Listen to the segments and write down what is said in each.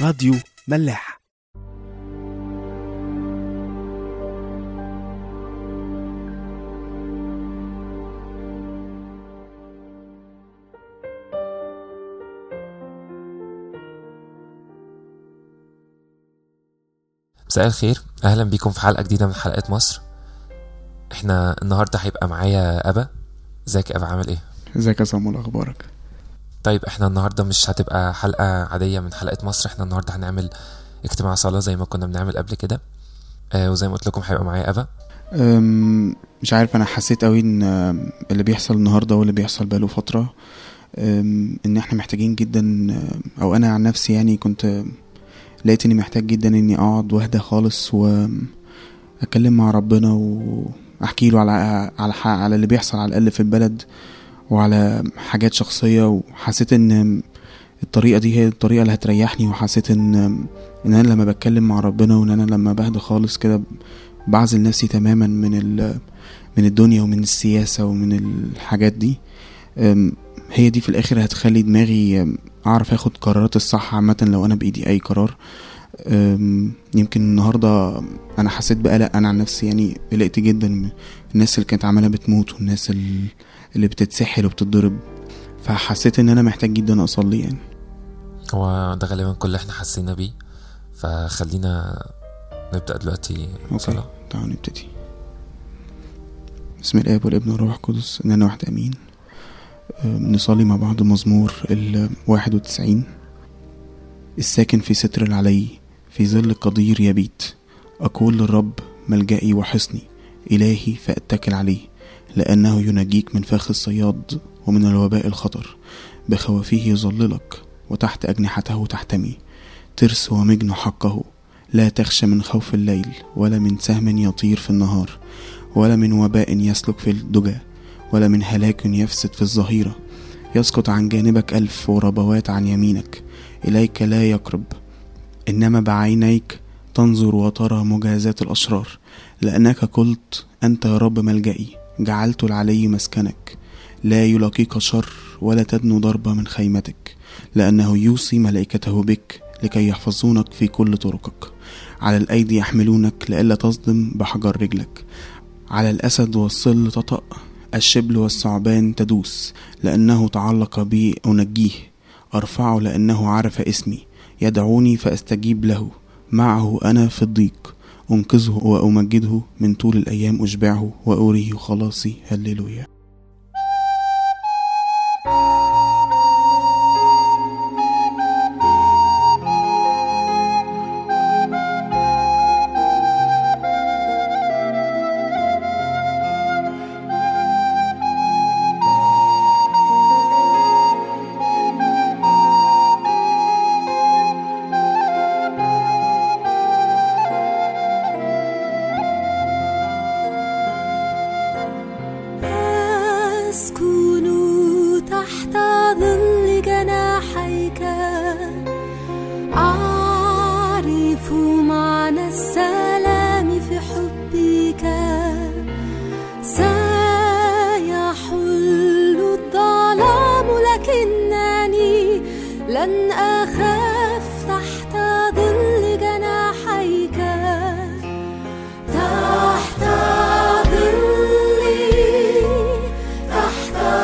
راديو ملاح مساء الخير اهلا بيكم في حلقه جديده من حلقات مصر احنا النهارده هيبقى معايا ابا ازيك يا ابا عامل ايه ازيك يا صامول اخبارك طيب احنا النهارده مش هتبقى حلقه عاديه من حلقات مصر احنا النهارده هنعمل اجتماع صلاه زي ما كنا بنعمل قبل كده آه وزي ما قلت لكم هيبقى معايا ابا أم، مش عارف انا حسيت قوي ان أم، اللي بيحصل النهارده واللي بيحصل بقاله فتره أم، ان احنا محتاجين جدا أم، او انا عن نفسي يعني كنت لقيت اني محتاج جدا اني اقعد واهدى خالص واتكلم مع ربنا واحكي له على على ح- على اللي بيحصل على الاقل في البلد وعلى حاجات شخصيه وحسيت ان الطريقه دي هي الطريقه اللي هتريحني وحسيت ان ان انا لما بتكلم مع ربنا وان انا لما بهدى خالص كده بعزل نفسي تماما من ال من الدنيا ومن السياسة ومن الحاجات دي أم، هي دي في الآخر هتخلي دماغي أم، أعرف أخد قرارات الصح عامة لو أنا بإيدي أي قرار أم، يمكن النهاردة أنا حسيت بقلق أنا عن نفسي يعني قلقت جدا من الناس اللي كانت عمالة بتموت والناس ال- اللي بتتسحل وبتتضرب فحسيت إن أنا محتاج جدا أصلي يعني هو ده غالبا كل اللي احنا حسينا بيه فخلينا نبدا دلوقتي أوكي صلاه تعالوا نبتدي بسم الآب والابن والروح القدس إننا واحد أمين أم، نصلي مع بعض مزمور الواحد وتسعين الساكن في ستر العلي في ظل القدير يبيت أقول للرب ملجئي وحصني إلهي فأتكل عليه لأنه ينجيك من فخ الصياد ومن الوباء الخطر بخوافيه يظللك وتحت أجنحته تحتمي ترس ومجن حقه لا تخشى من خوف الليل ولا من سهم يطير في النهار ولا من وباء يسلك في الدجى ولا من هلاك يفسد في الظهيرة يسقط عن جانبك ألف وربوات عن يمينك إليك لا يقرب إنما بعينيك تنظر وترى مجازات الأشرار لأنك قلت أنت يا رب ملجئي جعلت العلي مسكنك لا يلاقيك شر ولا تدنو ضربة من خيمتك لأنه يوصي ملائكته بك لكي يحفظونك في كل طرقك على الأيدي يحملونك لئلا تصدم بحجر رجلك على الأسد والصل تطأ الشبل والثعبان تدوس لأنه تعلق بي أنجيه أرفعه لأنه عرف اسمي يدعوني فأستجيب له معه أنا في الضيق أنقذه وأمجده من طول الأيام أشبعه وأريه خلاصي هللويا أسكن تحت ظل جناحيك أعرف معنى السلام في حبك سيحل الظلام لكنني لن أخاف تحت ظل جناحيك تحت ظلي تحت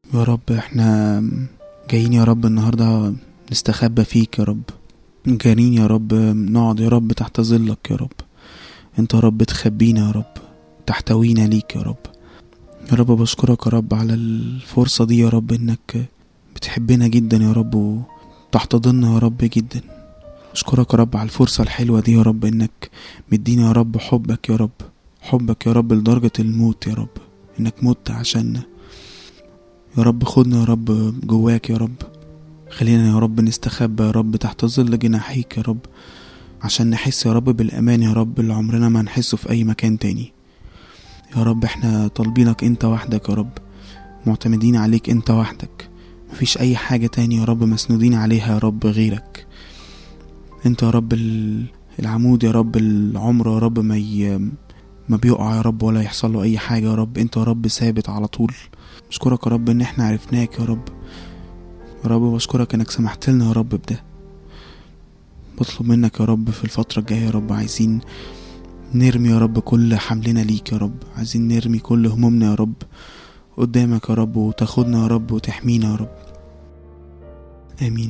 يا رب احنا جايين يا رب النهاردة نستخبى فيك يا رب جايين يا رب نقعد يا رب تحت ظلك يا رب انت يا رب تخبينا يا رب تحتوينا ليك يا رب يا رب بشكرك يا رب على الفرصة دي يا رب انك بتحبنا جدا يا رب وتحتضننا يا رب جدا اشكرك يا رب على الفرصة الحلوة دي يا رب انك مدينا يا رب حبك يا رب حبك يا رب لدرجة الموت يا رب انك مت عشاننا يا رب خدنا يا رب جواك يا رب خلينا يا رب نستخبى يا رب تحت ظل جناحيك يا رب عشان نحس يا رب بالأمان يا رب اللي عمرنا ما هنحسه في أي مكان تاني يا رب احنا طالبينك انت وحدك يا رب معتمدين عليك انت وحدك مفيش أي حاجة تاني يا رب مسنودين عليها يا رب غيرك انت يا رب ال- العمود يا رب العمر يا رب ما ي... ما بيقع يا رب ولا يحصل له أي حاجة يا رب انت يا رب ثابت على طول بشكرك يا رب ان احنا عرفناك يا رب يا رب بشكرك انك سمحت لنا يا رب بده بطلب منك يا رب في الفترة الجاية يا رب عايزين نرمي يا رب كل حملنا ليك يا رب عايزين نرمي كل همومنا يا رب قدامك يا رب وتاخدنا يا رب وتحمينا يا رب امين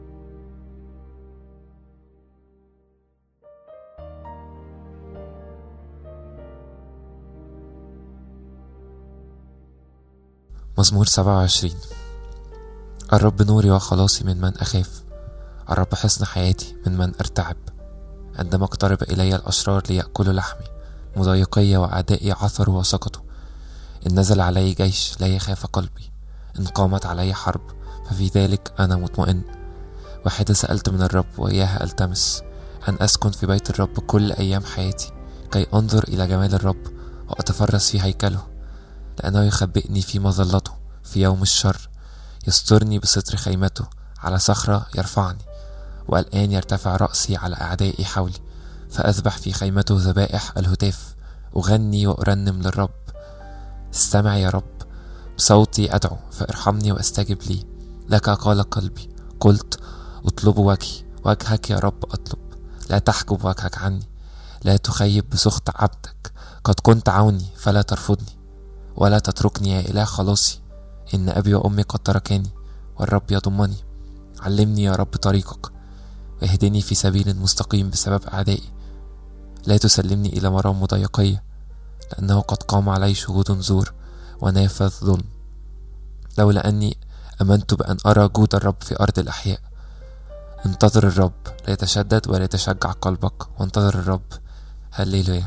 مزمور 27 الرب نوري وخلاصي من من أخاف الرب حصن حياتي من من أرتعب عندما اقترب إلي الأشرار ليأكلوا لحمي مضايقي وأعدائي عثروا وسقطوا إن نزل علي جيش لا يخاف قلبي إن قامت علي حرب ففي ذلك أنا مطمئن واحدة سألت من الرب وإياها ألتمس أن أسكن في بيت الرب كل أيام حياتي كي أنظر إلى جمال الرب وأتفرس في هيكله لأنه يخبئني في مظلته في يوم الشر يسترني بستر خيمته على صخرة يرفعني والآن يرتفع رأسي على أعدائي حولي فأذبح في خيمته ذبائح الهتاف أغني وأرنم للرب استمع يا رب بصوتي أدعو فارحمني واستجب لي لك قال قلبي قلت اطلب وجهي وجهك يا رب أطلب لا تحجب وجهك عني لا تخيب بسخط عبدك قد كنت عوني فلا ترفضني ولا تتركني يا إله خلاصي إن أبي وأمي قد تركاني والرب يضمني علمني يا رب طريقك واهدني في سبيل مستقيم بسبب أعدائي لا تسلمني إلى مرام مضايقية لأنه قد قام علي شهود زور ونافذ ظلم لولا أني أمنت بأن أرى جود الرب في أرض الأحياء انتظر الرب لا يتشدد ولا يتشجع قلبك وانتظر الرب هللويا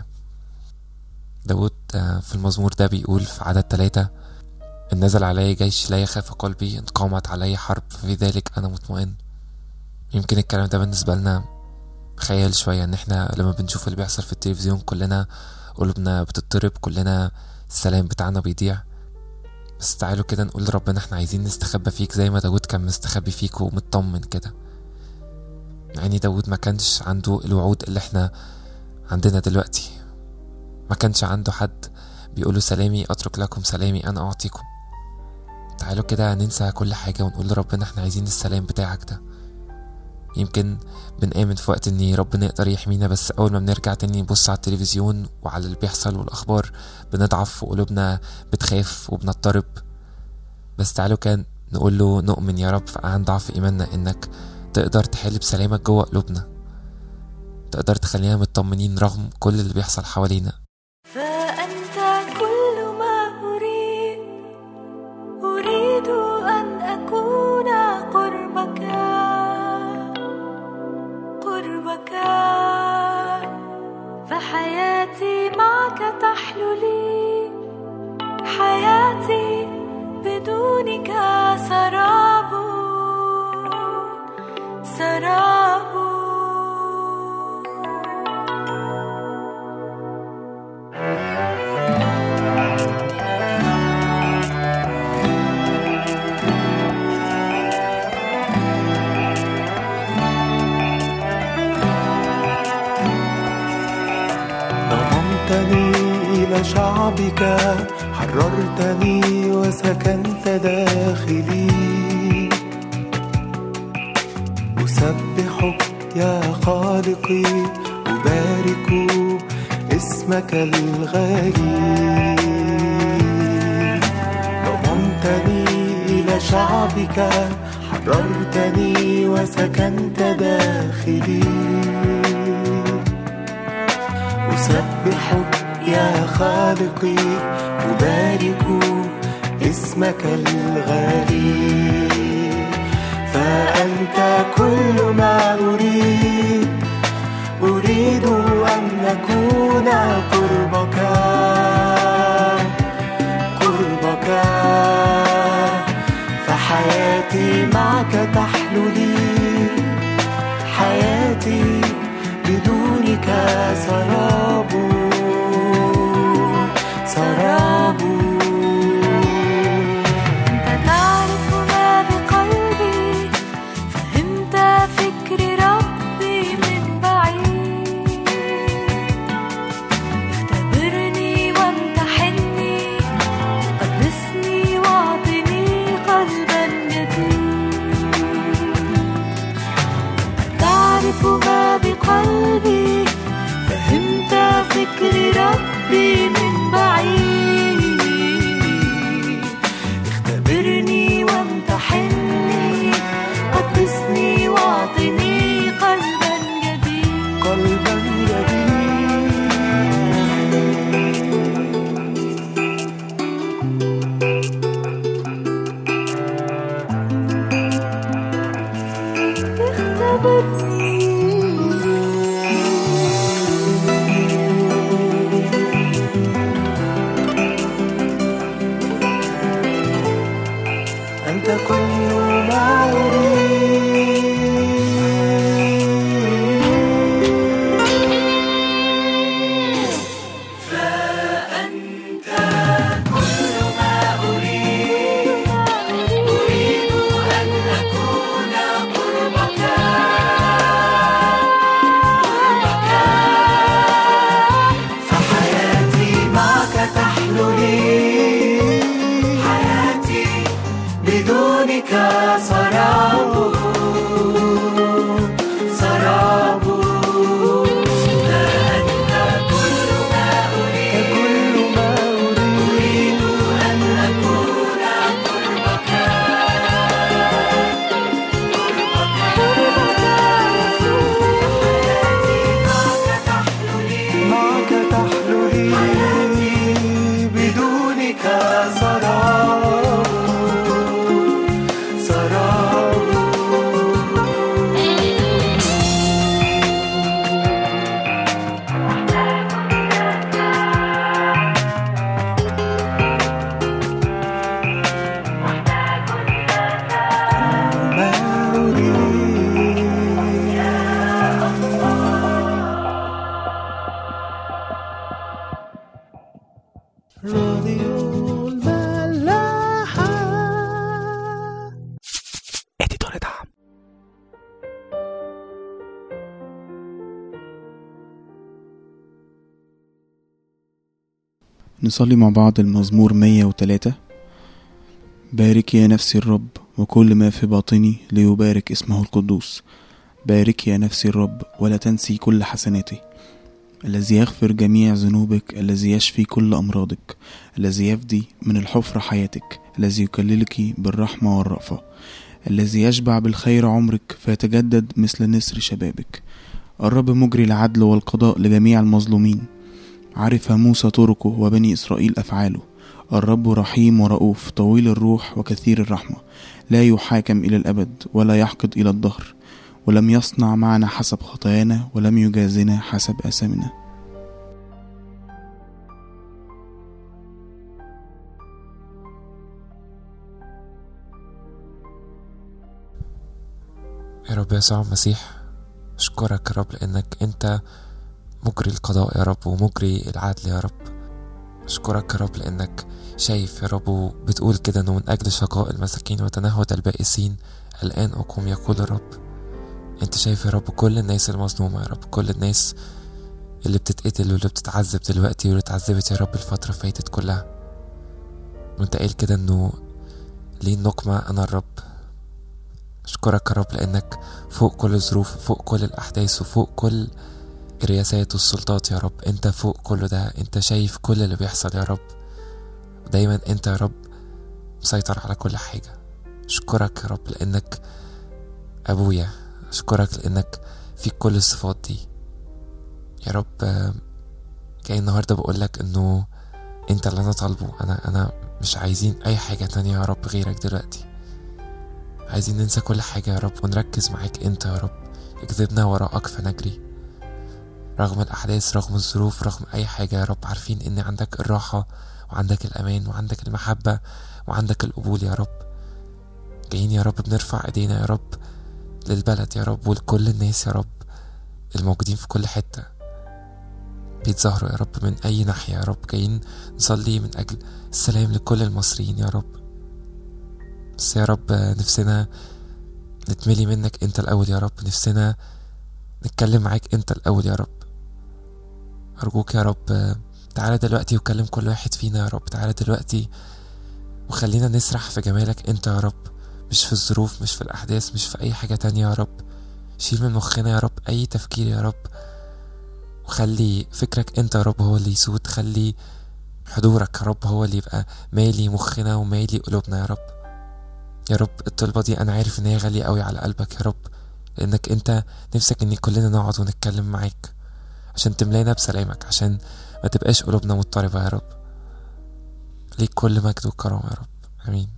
داود آه، في المزمور ده بيقول في عدد ثلاثة إن نزل علي جيش لا يخاف قلبي إن قامت علي حرب ففي ذلك أنا مطمئن يمكن الكلام ده بالنسبة لنا خيال شوية إن إحنا لما بنشوف اللي بيحصل في التلفزيون كلنا قلوبنا بتضطرب كلنا السلام بتاعنا بيضيع بس تعالوا كده نقول لربنا إحنا عايزين نستخبى فيك زي ما داود كان مستخبي فيك ومطمن كده يعني داود ما كانش عنده الوعود اللي إحنا عندنا دلوقتي ما كانش عنده حد بيقوله سلامي أترك لكم سلامي أنا أعطيكم تعالوا كده ننسى كل حاجة ونقول لربنا احنا عايزين السلام بتاعك ده يمكن بنآمن في وقت ان ربنا يقدر يحمينا بس اول ما بنرجع تاني نبص على التلفزيون وعلى اللي بيحصل والاخبار بنضعف وقلوبنا بتخاف وبنضطرب بس تعالوا كان نقول له نؤمن يا رب عن ضعف ايماننا انك تقدر تحل بسلامك جوه قلوبنا تقدر تخلينا مطمنين رغم كل اللي بيحصل حوالينا فأنت كل ما أريد أريد أن أكون قربك قربك فحياتي معك تحلو لي حياتي بدونك سراب سراب ضممتني إلى شعبك حررتني وسكنت داخلي أسبحك يا خالقي أبارك اسمك الغالي ضممتني شعبك حررتني وسكنت داخلي أسبحك يا خالقي أبارك اسمك الغالي فأنت كل ما أريد أريد أن نكون قربك قربك فحياتي معك تحلو لي حياتي بدونك سراب سراب أنت تعرف ما بقلبي فهمت فكر ربي من بعيد اختبرني وامتحني قدسني واعطني قلبا جديد تعرف ما بقلبي فهمت فكر ربي من بعيد اختبرني وامتحني قدسني واعطني قلبا جديد قلبا جديد أنت كل ما أريد فأنت كل ما أريد أريد أن أكون قربك قربك فحياتي معك تحلو لي حياتي بدونك سراب سراب فأنت كل ما أريد كل ما أريد أن أكون قربك معك تحلو لي حياتي بدونك سراب سراب ما أريد راديو الملاحة اديتور دعم نصلي مع بعض المزمور 103 بارك يا نفسي الرب وكل ما في باطني ليبارك اسمه القدوس بارك يا نفسي الرب ولا تنسي كل حسناته الذي يغفر جميع ذنوبك الذي يشفي كل أمراضك الذي يفدي من الحفرة حياتك الذي يكللك بالرحمة والرأفة الذي يشبع بالخير عمرك فيتجدد مثل نسر شبابك الرب مجري العدل والقضاء لجميع المظلومين عرف موسى طرقه وبني إسرائيل أفعاله الرب رحيم ورؤوف طويل الروح وكثير الرحمة لا يحاكم إلى الأبد ولا يحقد إلى الدهر ولم يصنع معنا حسب خطايانا ولم يجازنا حسب آثامنا يا رب يسوع المسيح أشكرك يا رب لأنك أنت مجري القضاء يا رب ومجري العدل يا رب أشكرك يا رب لأنك شايف يا رب وبتقول كده إنه من أجل شقاء المساكين وتنهد البائسين الآن أقوم يقول الرب أنت شايف يا رب كل الناس المظلومة يا رب كل الناس اللي بتتقتل واللي بتتعذب دلوقتي واللي اتعذبت يا رب الفترة فاتت كلها وانت قايل كده انه ليه النقمة أنا الرب أشكرك يا رب لأنك فوق كل الظروف فوق كل الأحداث وفوق كل الرياسات والسلطات يا رب أنت فوق كل ده أنت شايف كل اللي بيحصل يا رب ودايما أنت يا رب مسيطر على كل حاجة أشكرك يا رب لأنك أبويا أشكرك لأنك فيك كل الصفات دي يا رب آه، جاي النهاردة بقولك إنه أنت اللي أنا طالبه أنا أنا مش عايزين أي حاجة تانية يا رب غيرك دلوقتي عايزين ننسى كل حاجة يا رب ونركز معاك أنت يا رب اكذبنا وراءك فنجري رغم الأحداث رغم الظروف رغم أي حاجة يا رب عارفين إن عندك الراحة وعندك الأمان وعندك المحبة وعندك القبول يا رب جايين يا رب بنرفع ايدينا يا رب للبلد يا رب ولكل الناس يا رب الموجودين في كل حتة بيتظاهروا يا رب من أي ناحية يا رب جايين نصلي من أجل السلام لكل المصريين يا رب بس يا رب نفسنا نتملي منك انت الأول يا رب نفسنا نتكلم معاك انت الأول يا رب أرجوك يا رب تعالى دلوقتي وكلم كل واحد فينا يا رب تعالى دلوقتي وخلينا نسرح في جمالك انت يا رب مش في الظروف مش في الأحداث مش في أي حاجة تانية يا رب شيل من مخنا يا رب أي تفكير يا رب وخلي فكرك انت يا رب هو اللي يسود خلي حضورك يا رب هو اللي يبقى مالي مخنا ومالي قلوبنا يا رب يا رب الطلبة دي أنا عارف إن هي غالية قوي على قلبك يا رب لأنك أنت نفسك إن كلنا نقعد ونتكلم معاك عشان تملانا بسلامك عشان ما تبقاش قلوبنا مضطربة يا رب ليك كل مجد وكرامة يا رب آمين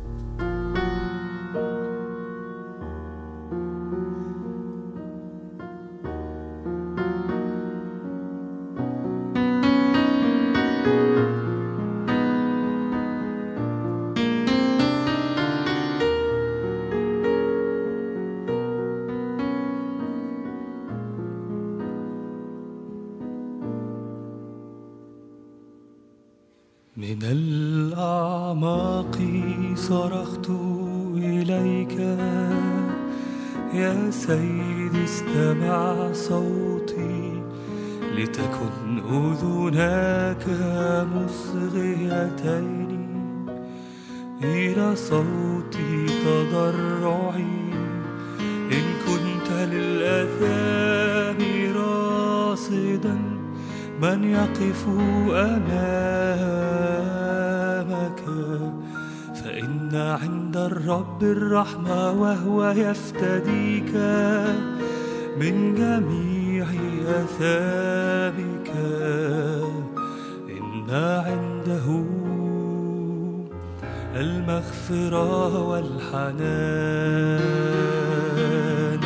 من الأعماق صرخت إليك يا سيدي استمع صوتي لتكن أذناك مصغيتين إلى صوت تضرعي إن كنت للآثام راصدا من يقف أمامك فإن عند الرب الرحمة وهو يفتديك من جميع أثامك إن عنده المغفرة والحنان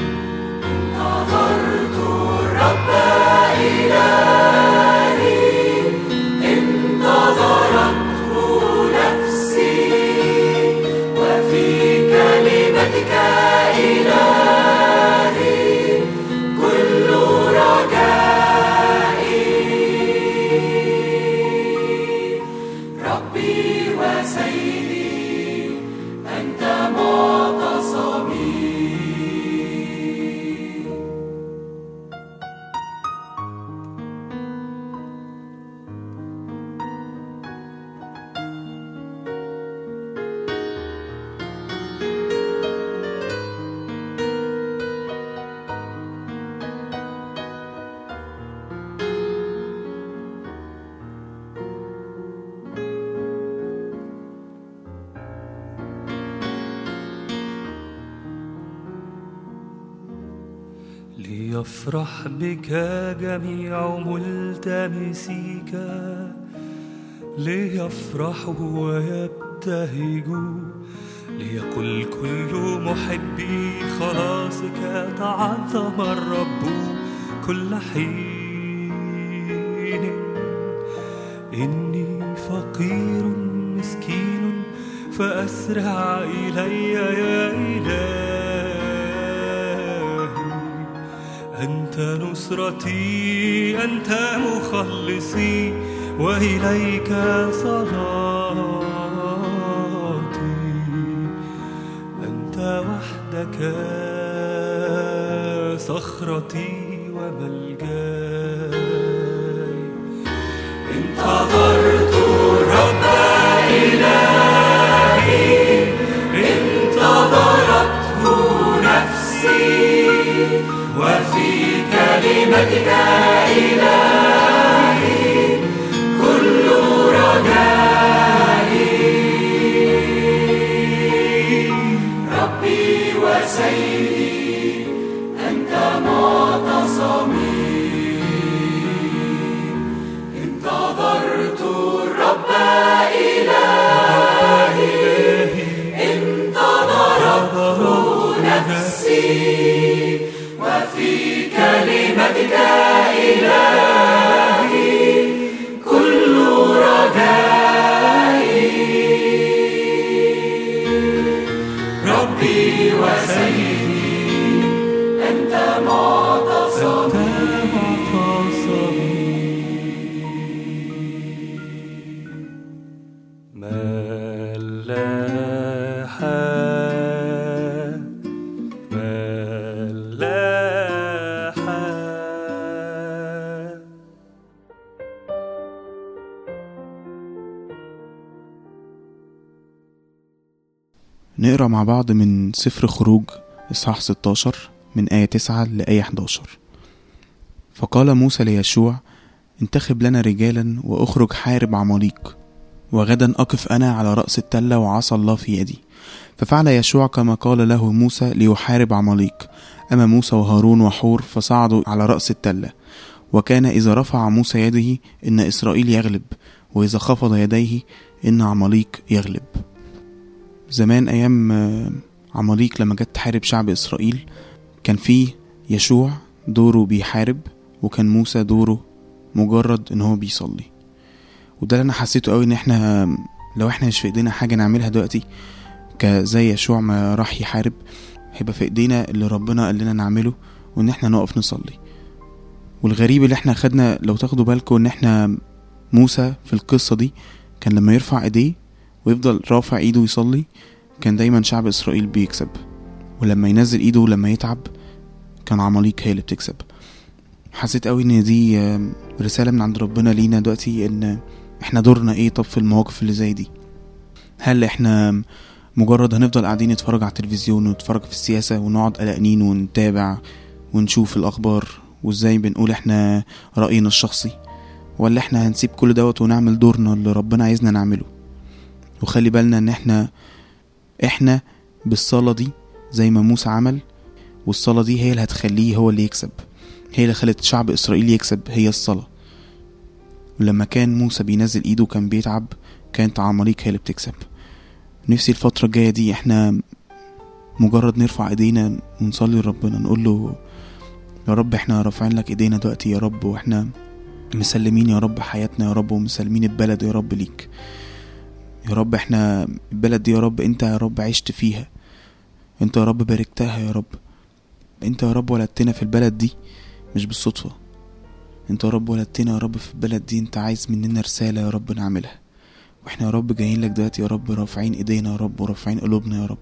ليفرح بك جميع ملتمسيك ليفرحوا ويبتهجوا ليقل كل محبي خلاصك تعظم الرب كل حين إني فقير مسكين فأسرع إلي يا إلهي أنت نصرتي أنت مخلصي وإليك صلاتي أنت وحدك صخرتي وملجاي انتظرت الرب إلهي انتظرته نفسي وفي كلمتك إلهي كل رجائي ربي وسيدي أنت معتصمي انتظرت الرب إلهي انتظرت نفسي وفي كلمتك إلهي كل رجائي ربي وسيدي أنت معتصمي ملاحة ملاحة نقرا مع بعض من سفر خروج إصحاح 16 من آية 9 لآية 11 فقال موسى ليشوع انتخب لنا رجالا وأخرج حارب عماليق وغدا أقف أنا على رأس التلة وعصا الله في يدي ففعل يشوع كما قال له موسى ليحارب عماليق أما موسى وهارون وحور فصعدوا على رأس التلة وكان إذا رفع موسى يده إن إسرائيل يغلب وإذا خفض يديه إن عماليق يغلب زمان أيام آه، عماليق لما جت تحارب شعب إسرائيل كان فيه يشوع دوره بيحارب وكان موسى دوره مجرد إن هو بيصلي وده اللي أنا حسيته قوي إن إحنا لو إحنا مش في إيدينا حاجة نعملها دلوقتي كزي يشوع ما راح يحارب هيبقى في إيدينا اللي ربنا قال لنا نعمله وإن إحنا نقف نصلي والغريب اللي إحنا خدنا لو تاخدوا بالكم إن إحنا موسى في القصة دي كان لما يرفع إيديه ويفضل رافع ايده يصلي كان دايما شعب اسرائيل بيكسب ولما ينزل ايده لما يتعب كان عماليق هي اللي بتكسب حسيت قوي ان دي آم، رسالة من عند ربنا لينا دلوقتي ان احنا دورنا ايه طب في المواقف اللي زي دي هل احنا مجرد هنفضل قاعدين نتفرج على التلفزيون ونتفرج في السياسة ونقعد قلقانين ونتابع ونشوف الأخبار وازاي بنقول احنا رأينا الشخصي ولا احنا هنسيب كل دوت ونعمل دورنا اللي ربنا عايزنا نعمله وخلي بالنا ان احنا احنا بالصلاة دي زي ما موسى عمل والصلاة دي هي اللي هتخليه هو اللي يكسب هي اللي خلت شعب اسرائيل يكسب هي الصلاة ولما كان موسى بينزل ايده وكان بيتعب كانت عماليق هي اللي بتكسب نفسي الفترة الجاية دي احنا مجرد نرفع ايدينا ونصلي لربنا نقول له يا رب احنا رافعين لك ايدينا دلوقتي يا رب واحنا مسلمين يا رب حياتنا يا رب ومسلمين البلد يا رب ليك يا رب احنا البلد دي يا رب انت يا رب عشت فيها انت يا رب باركتها يا رب انت يا رب ولدتنا في البلد دي مش بالصدفة انت يا رب ولدتنا يا رب في البلد دي انت عايز مننا رسالة يا رب نعملها واحنا يا رب جايين لك دلوقتي يا رب رافعين ايدينا يا رب ورافعين قلوبنا يا رب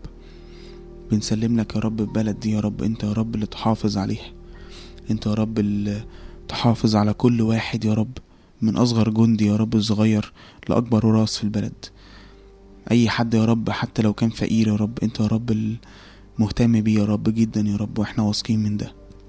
بنسلم لك يا رب البلد دي يا رب انت يا رب اللي تحافظ عليها انت يا رب اللي تحافظ على كل واحد يا رب من اصغر جندي يا رب صغير لاكبر راس في البلد اي حد يا رب حتى لو كان فقير يا رب انت يا رب المهتم بيه يا رب جدا يا رب واحنا واثقين من ده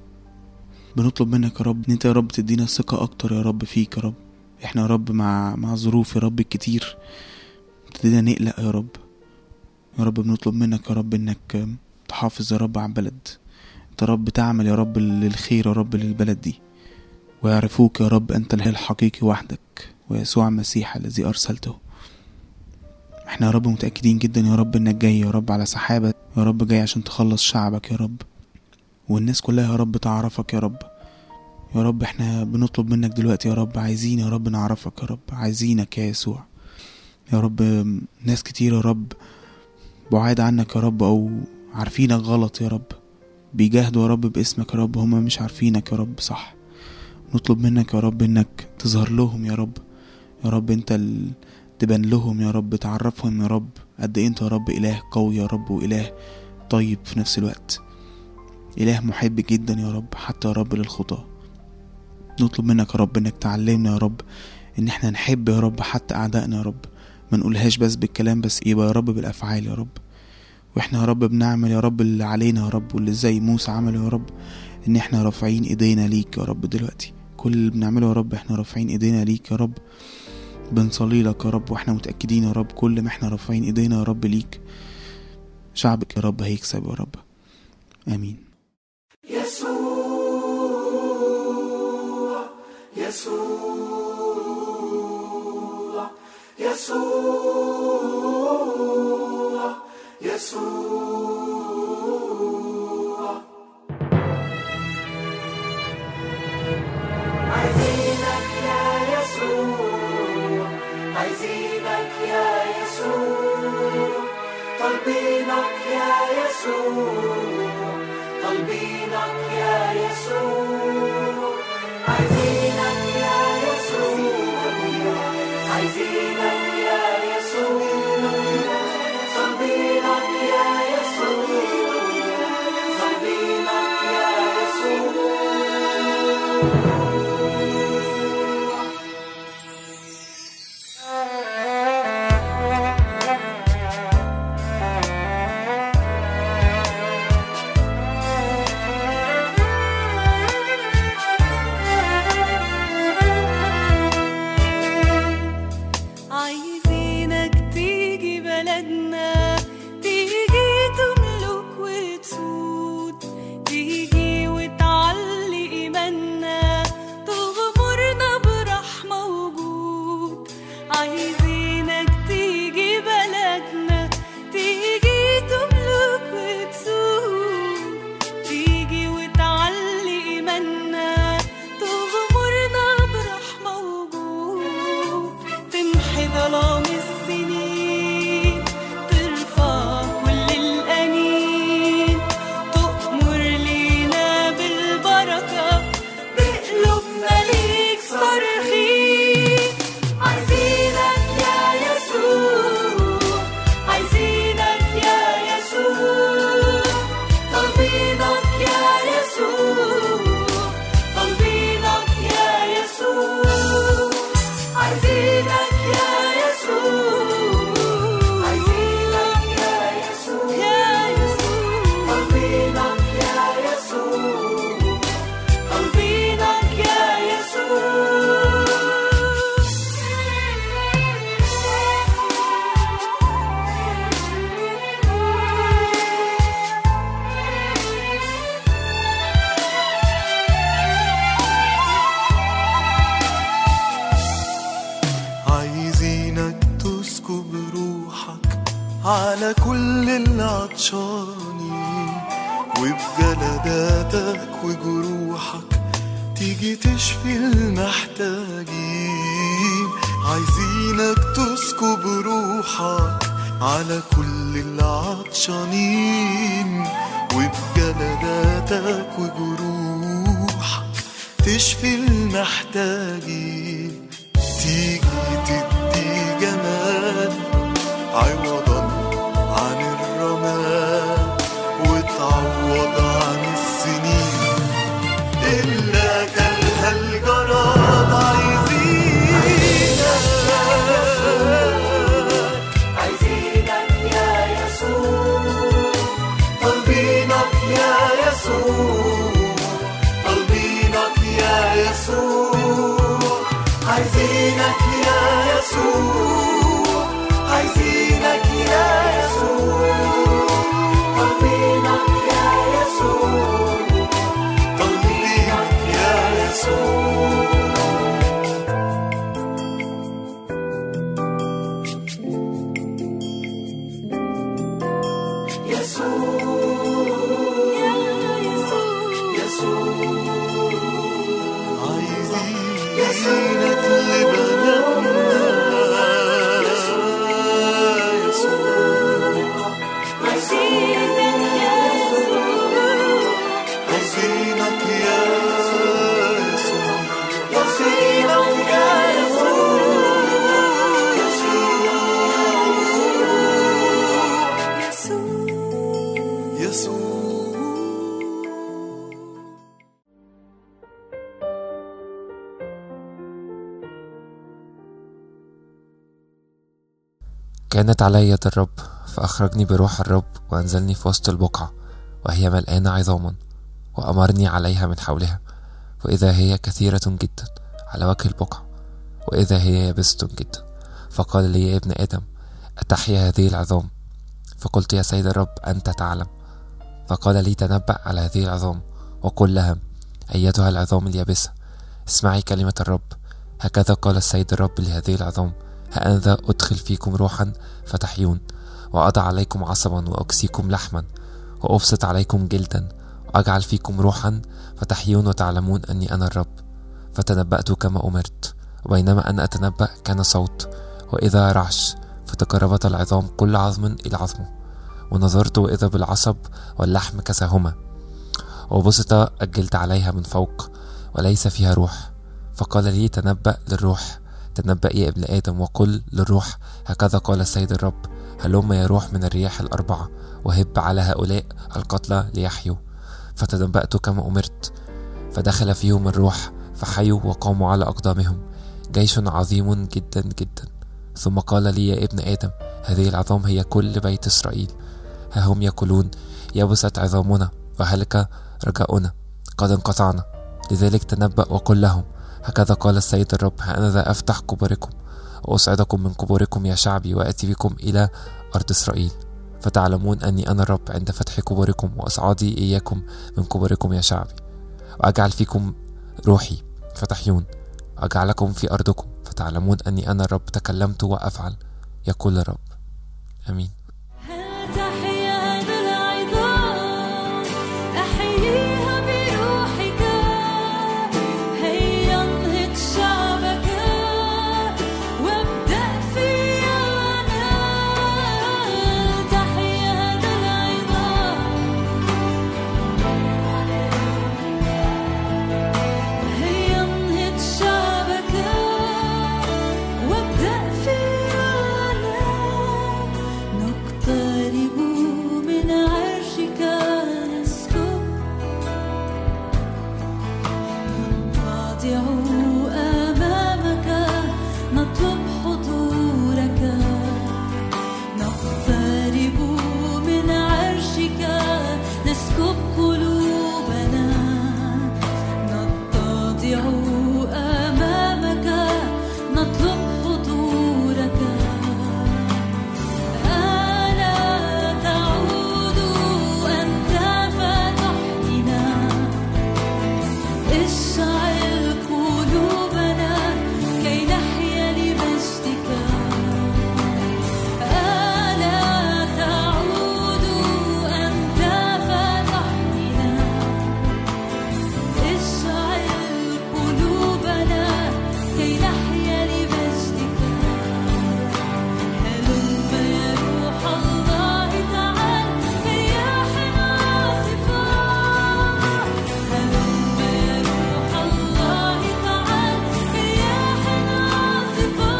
بنطلب منك يا رب ان انت يا رب تدينا ثقة اكتر يا رب فيك يا رب احنا يا رب مع مع ظروف يا رب كتير ابتدينا نقلق يا رب يا رب بنطلب منك يا رب انك تحافظ يا رب على البلد انت يا رب تعمل يا رب للخير يا رب للبلد دي ويعرفوك يا رب انت الاله الحقيقي وحدك ويسوع المسيح الذي ارسلته احنا يا رب متأكدين جدا يا رب انك جاي يا رب على سحابة يا رب جاي عشان تخلص شعبك يا رب والناس كلها يا رب تعرفك يا رب يا رب احنا بنطلب منك دلوقتي يا رب عايزين يا رب نعرفك يا رب عايزينك يا يسوع يا رب ناس كتير يا رب بعاد عنك يا رب او عارفينك غلط يا رب بيجاهدوا يا رب باسمك يا رب هما مش عارفينك يا رب صح نطلب منك يا رب انك تظهر لهم يا رب يا رب انت ال... تبان لهم يا رب تعرفهم يا رب قد ايه انت يا رب اله قوي يا رب واله طيب في نفس الوقت اله محب جدا يا رب حتى يا رب للخطاه نطلب منك يا رب انك تعلمنا يا رب ان احنا نحب يا رب حتى اعدائنا يا رب ما نقولهاش بس بالكلام بس يبقى يا رب بالافعال يا رب واحنا يا رب بنعمل يا رب اللي علينا يا رب واللي زي موسى عمله يا رب ان احنا رافعين ايدينا ليك يا رب دلوقتي كل اللي بنعمله يا رب احنا رافعين ايدينا ليك يا رب بنصلي لك يا رب واحنا متأكدين يا رب كل ما احنا رافعين ايدينا يا رب ليك شعبك يا رب هيكسب يا رب امين يسوع يسوع يسوع يسوع عايزينك يا يسوع عايزينك يا يسوع طالبينك يا يسوع طالبينك يا يسوع عايزينك يا يسوع عايزينك يا يسوع طالبينك يا يسوع طالبينك يا يسوع عايزينك تيجي بلدنا تيجي تملك وتسود تيجي وتعلي إيماننا تغمرنا برحمة وجود عايزينك تيجي بلدنا تيجي تملك وتسود تيجي وتعلي إيماننا تغمرنا برحمة وجود تمحي ظلام السنين ترفع كل الأنين تؤمر لينا بالبركة بقلوبنا ليك صارخين عايزينك يا يسوع عايزينك يا يسوع طالبينك يا يسوع طالبينك يا يسوع عايزينك يا يسوع عايزينك يا يسوع يا يسوع طالبينك يا يسوع طالبينك يا عايزينك تسكب روحك على كل العطشانين وبجلداتك وجروحك تيجي تشفي المحتاجين عايزينك تسكب روحك على كل العطشانين وبجلداتك وجروحك تشفي المحتاجين تيجي تدي جمال عوضا عن الرماد وتعوض عن السنين إلا كلها الجراد عايزينك عايزينك يا يسوع طالبينك يا يسوع طالبينك يا يسوع عايزينك يا يسوع عايزينك يا يسوع طالبينك يا يسوع طالبينك يا يسوع عايزينك لبلدنا يسوع عايزينك يا يسوع يسوع يسوع كانت علي يد الرب فأخرجني بروح الرب وأنزلني في وسط البقعة وهي ملآنة عظاما وأمرني عليها من حولها وإذا هي كثيرة جدا على وجه البقعة وإذا هي يابسة جدا فقال لي يا ابن آدم أتحيا هذه العظام فقلت يا سيد الرب أنت تعلم فقال لي تنبأ على هذه العظام وقل لها أيتها العظام اليابسة اسمعي كلمة الرب هكذا قال السيد الرب لهذه العظام هأنذا أدخل فيكم روحا فتحيون وأضع عليكم عصبا وأكسيكم لحما وأبسط عليكم جلدا وأجعل فيكم روحا فتحيون وتعلمون أني أنا الرب فتنبأت كما أمرت وبينما أنا أتنبأ كان صوت وإذا رعش فتقربت العظام كل عظم إلى عظمه ونظرت وإذا بالعصب واللحم كساهما وبسط الجلد عليها من فوق وليس فيها روح فقال لي تنبأ للروح تنبأ يا ابن آدم وقل للروح هكذا قال السيد الرب هلم يا روح من الرياح الأربعة وهب على هؤلاء القتلى ليحيوا فتنبأت كما أمرت فدخل فيهم الروح فحيوا وقاموا على أقدامهم جيش عظيم جدا جدا ثم قال لي يا ابن آدم هذه العظام هي كل بيت إسرائيل ها هم يقولون يبست عظامنا وهلك رجاؤنا قد انقطعنا لذلك تنبأ وقل لهم هكذا قال السيد الرب هأنذا أفتح قبوركم وأصعدكم من قبوركم يا شعبي وآتي بكم إلى أرض إسرائيل فتعلمون أني أنا الرب عند فتح قبوركم وأصعادي إياكم من قبوركم يا شعبي وأجعل فيكم روحي فتحيون وأجعلكم في أرضكم فتعلمون أني أنا الرب تكلمت وأفعل يقول الرب آمين هل تحيا العظام أحييها بروحك هيا انهض شعبك وابدأ فيا أنا تحيا العظام هيا انهض شعبك وابدأ فيا أنا نقترب من عرشك نسكب نتواضع أمامك نطلب حضورك نقترب من عرشك نسكب قلوبنا نتضع أمامك نطلب حضورك ألا تعود أنت فتحينا اشعل قلوبنا كي نحيا لمجدك ألا تعود أنت فتحينا اشعل قلوبنا كي نحيا لمجدك هلم يا روح الله تعال رياح عاصفة هلم يا روح الله تعال رياح عاصفة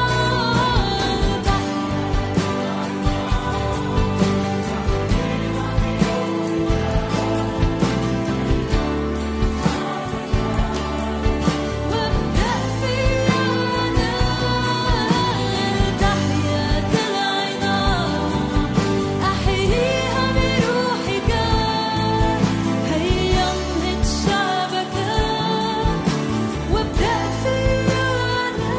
وابدأ فيا أنا تحيا العظام أحييها بروحك هيا انهض شعبك وابدأ فيا أنا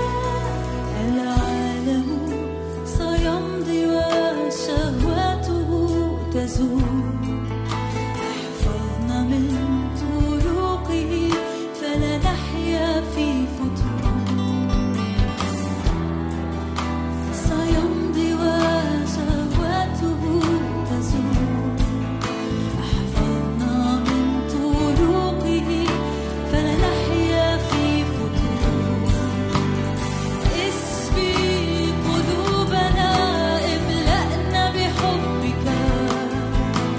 العالم سيمضي وشهواته تزول احفظنا من طرقه فلا نحيا في فتور سيمضي وشهواته تزول احفظنا من طرقه فلا نحيا في فتور اسبي قلوبنا املأنا بحبك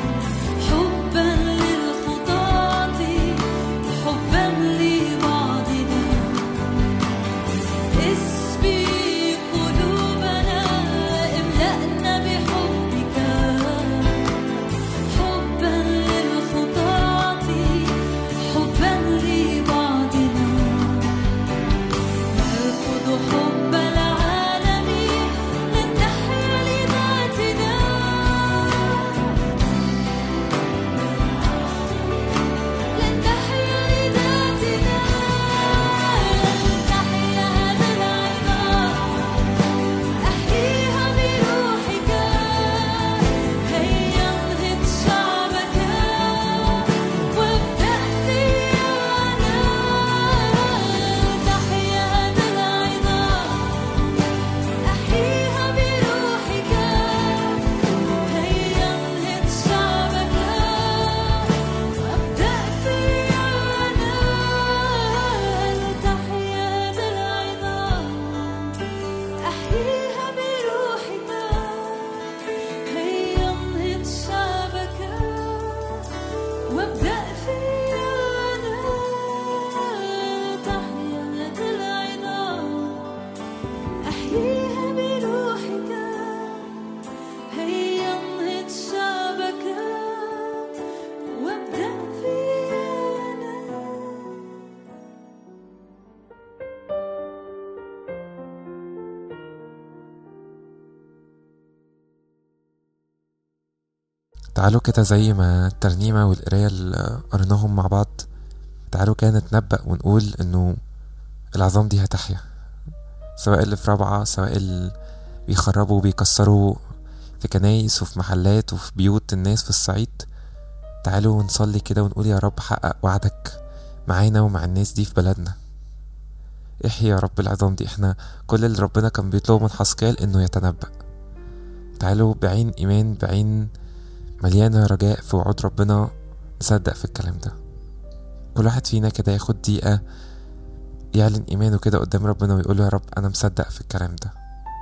تعالوا كده زي ما الترنيمة والقراية اللي قريناهم مع بعض تعالوا كده نتنبأ ونقول إنه العظام دي هتحيا سواء اللي في رابعة سواء اللي بيخربوا وبيكسروا في كنايس وفي محلات وفي بيوت الناس في الصعيد تعالوا نصلي كده ونقول يا رب حقق وعدك معانا ومع الناس دي في بلدنا احيي يا رب العظام دي احنا كل اللي ربنا كان بيطلبه من حسكال انه يتنبأ تعالوا بعين ايمان بعين مليانة رجاء في وعود ربنا نصدق في الكلام ده كل واحد فينا كده ياخد دقيقة يعلن إيمانه كده قدام ربنا ويقول له يا رب أنا مصدق في الكلام ده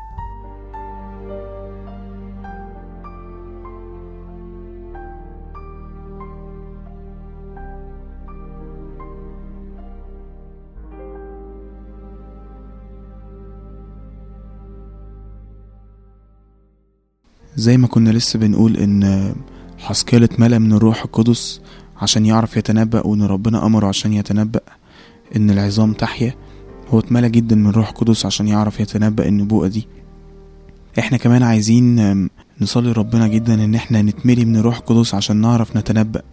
زي ما كنا لسه بنقول ان حسكال اتملأ من الروح القدس عشان يعرف يتنبأ وان ربنا امره عشان يتنبأ ان العظام تحيا هو اتملى جدا من الروح القدس عشان يعرف يتنبأ النبوءة دي احنا كمان عايزين أم، نصلي ربنا جدا ان احنا نتملي من الروح القدس عشان نعرف نتنبأ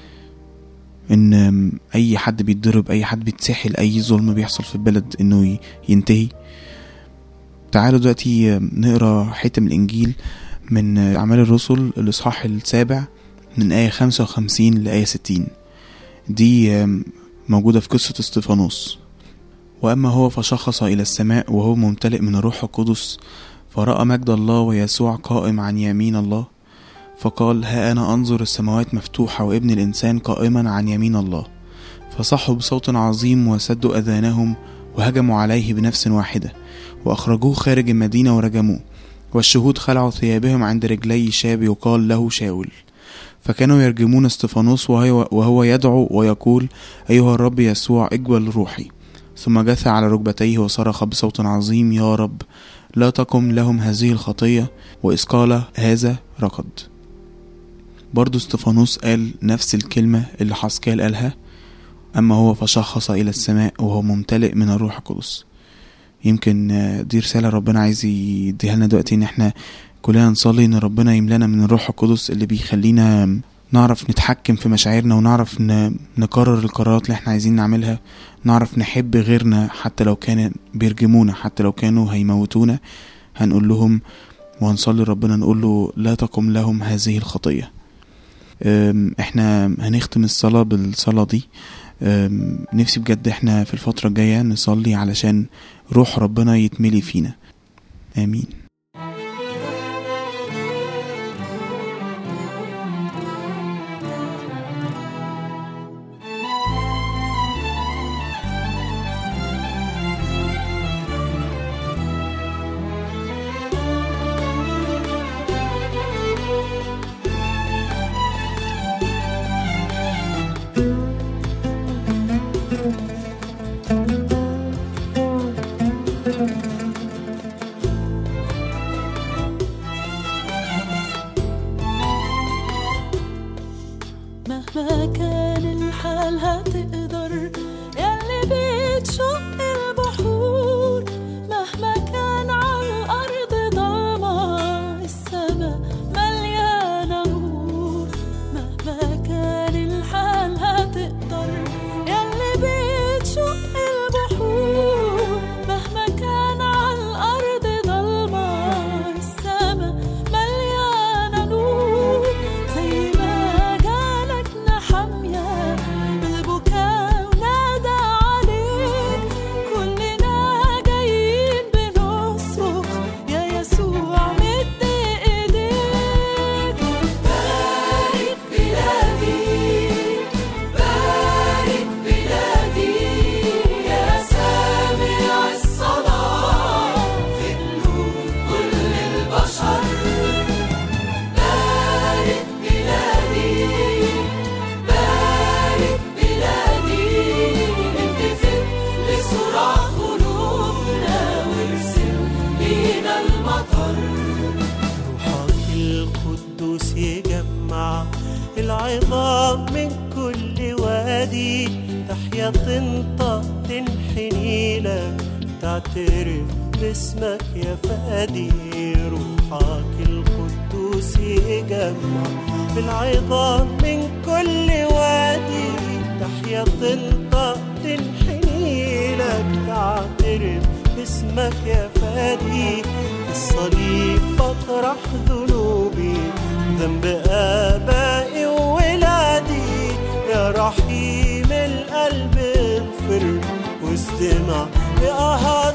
ان أم، اي حد بيتضرب اي حد بيتسحل اي ظلم بيحصل في البلد انه ي- ينتهي تعالوا دلوقتي أم، نقرا حتة من الانجيل من أعمال الرسل الإصحاح السابع من آية خمسة وخمسين لآية ستين دي آم، موجودة في قصة استفانوس وأما هو فشخص إلى السماء وهو ممتلئ من الروح القدس فرأى مجد الله ويسوع قائم عن يمين الله فقال ها أنا أنظر السماوات مفتوحة وابن الإنسان قائما عن يمين الله فصحوا بصوت عظيم وسدوا أذانهم وهجموا عليه بنفس واحدة وأخرجوه خارج المدينة ورجموه والشهود خلعوا ثيابهم عند رجلي شاب يقال له شاول فكانوا يرجمون استفانوس وهو, وهو يدعو ويقول أيها الرب يسوع اقبل روحي ثم جث على ركبتيه وصرخ بصوت عظيم يا رب لا تقم لهم هذه الخطية وإذ قال هذا ركض برضو استفانوس قال نفس الكلمة اللي حسكال قالها أما هو فشخص إلى السماء وهو ممتلئ من الروح القدس يمكن آه، دي رسالة ربنا عايز يديها لنا دلوقتي ان احنا كلنا نصلي ان ربنا يملانا من الروح القدس اللي بيخلينا نعرف نتحكم في مشاعرنا ونعرف ن- نقرر القرارات اللي احنا عايزين نعملها نعرف نحب غيرنا حتى لو كان بيرجمونا حتى لو كانوا هيموتونا هنقول لهم وهنصلي ربنا نقول له لا تقم لهم هذه الخطية أم، احنا هنختم الصلاة بالصلاة دي أم، نفسي بجد احنا في الفترة الجاية نصلي علشان روح ربنا يتملي فينا امين مهما كان الحال هتقدر ياللي بتشق البحور مهما كان على الأرض ضلمة السما مليانة نور مهما كان الحال هتقدر ياللي بتشق البحور مهما كان على الأرض ضلمة السما مليانة نور زي ما جالك نحمية بالبكاء ونادى عليك كلنا جايين بنصرخ يا يسوع مد ايديك بارك بلادي بارك بلادي يا سامع الصلاة في قلوب كل البشر بارك بلادي بارك بلادي التفت لصراخ قلوبنا وارسل لينا المطر روحك القدوس يجمع العظام من كل وادي تحيا تنطق تنحني لك تعترف باسمك يا فادي روحك القدوس القدوس يجمع العظام من كل وادي تحيا تنطق تنحني لك تعترف باسمك يا فادي الصليب بطرح ذنوبي ذنب آبائي وولادي يا رحيم القلب اغفر واستمع لآهات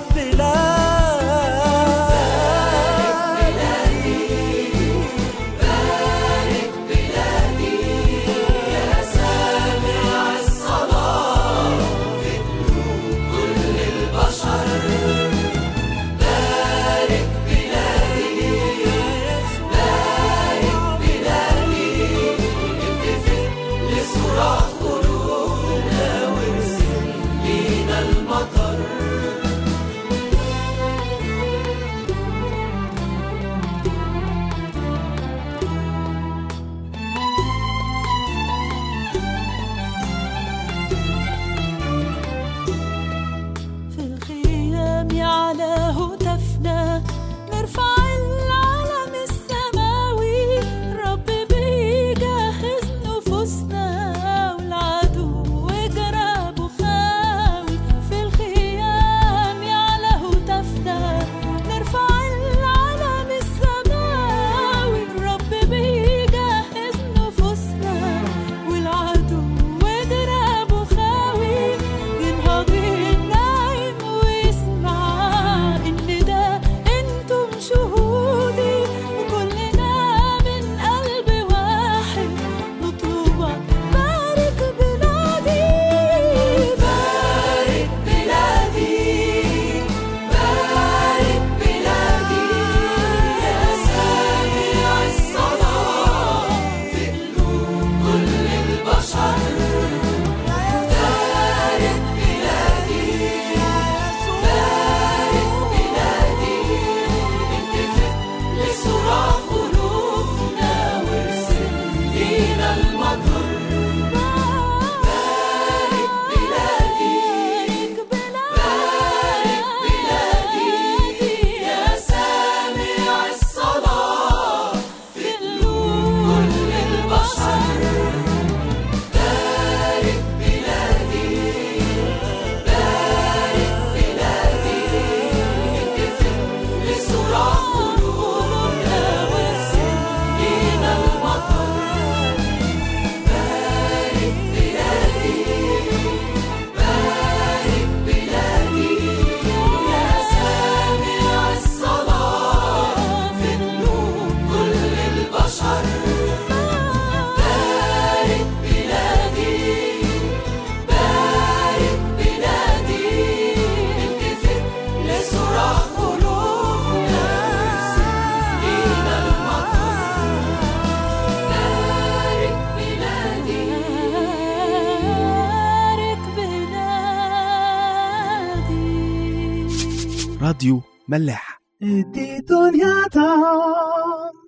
في الخيام على هتافنا نرفع العلم السماوي الرب بيجهز نفوسنا والعدو جرابه خاوي في الخيام على هتافنا نرفع العلم السماوي الرب بيجهز نفوسنا والعدو جرابه خاوي ينهض النايم ويسمع ان ده انتم شهودي وكلنا من قلب واحد نطلبك بارك بلادي بارك بلادي بارك بلادي يا سامع الصلاة في قلوب كل البشر بارك بلادي بارك بلادي التفت لصراخ قلوبنا وارسل لينا المطر بارك بلادي بارك بلادي يا سامع الصلاة في قلوب كل البشر بارك بلادي بارك بلادي التفت لصراخ قلوبنا وارسل لينا المطر بارك بلادي بارك بلادي يا سامع الصلاة في قلوب كل البشر بارك بلادي بارك بلادي التفت لصراخ قلوبنا وارسل لينا المطر بارك بلادي بارك بلادي راديو ملاح دي دنيا تعم